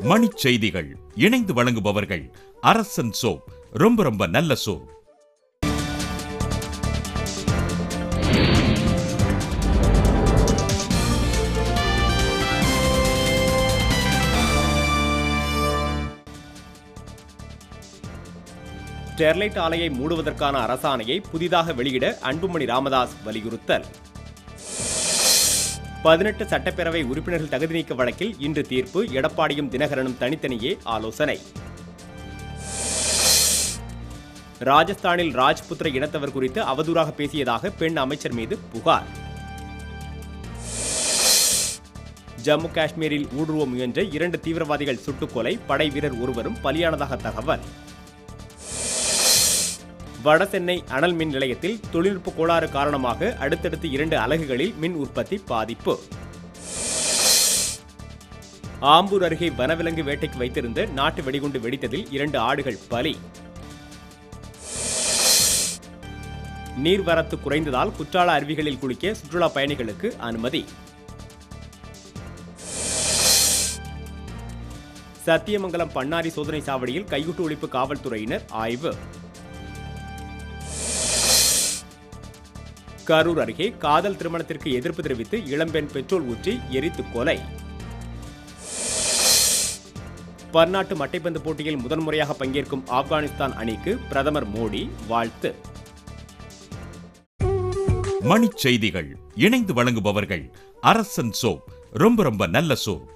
மணிச் செய்திகள் இணைந்து வழங்குபவர்கள் அரசன் சோப் ரொம்ப ரொம்ப நல்ல சோப் ஸ்டெர்லைட் ஆலையை மூடுவதற்கான அரசாணையை புதிதாக வெளியிட அன்புமணி ராமதாஸ் வலியுறுத்தல் பதினெட்டு சட்டப்பேரவை உறுப்பினர்கள் தகுதி நீக்க வழக்கில் இன்று தீர்ப்பு எடப்பாடியும் தினகரனும் தனித்தனியே ஆலோசனை ராஜஸ்தானில் ராஜ்புத்திர இனத்தவர் குறித்து அவதூறாக பேசியதாக பெண் அமைச்சர் மீது புகார் ஜம்மு காஷ்மீரில் ஊடுருவ முயன்ற இரண்டு தீவிரவாதிகள் சுட்டுக்கொலை படை வீரர் ஒருவரும் பலியானதாக தகவல் வடசென்னை அனல் மின் நிலையத்தில் தொழில்நுட்ப கோளாறு காரணமாக அடுத்தடுத்து இரண்டு அலகுகளில் மின் உற்பத்தி பாதிப்பு ஆம்பூர் அருகே வனவிலங்கு வேட்டைக்கு வைத்திருந்த நாட்டு வெடிகுண்டு வெடித்ததில் இரண்டு ஆடுகள் பலி நீர்வரத்து குறைந்ததால் குற்றால அருவிகளில் குளிக்க சுற்றுலா பயணிகளுக்கு அனுமதி சத்தியமங்கலம் பண்ணாரி சோதனை சாவடியில் கைகுட்டு ஒழிப்பு காவல்துறையினர் ஆய்வு கரூர் அருகே காதல் திருமணத்திற்கு எதிர்ப்பு தெரிவித்து இளம்பெண் பெட்ரோல் ஊற்றி எரித்து கொலை பன்னாட்டு மட்டைப்பந்து போட்டியில் முதன்முறையாக பங்கேற்கும் ஆப்கானிஸ்தான் அணிக்கு பிரதமர் மோடி வாழ்த்து மணிச் செய்திகள் இணைந்து வழங்குபவர்கள் அரசன் சோப் ரொம்ப ரொம்ப நல்ல சோப்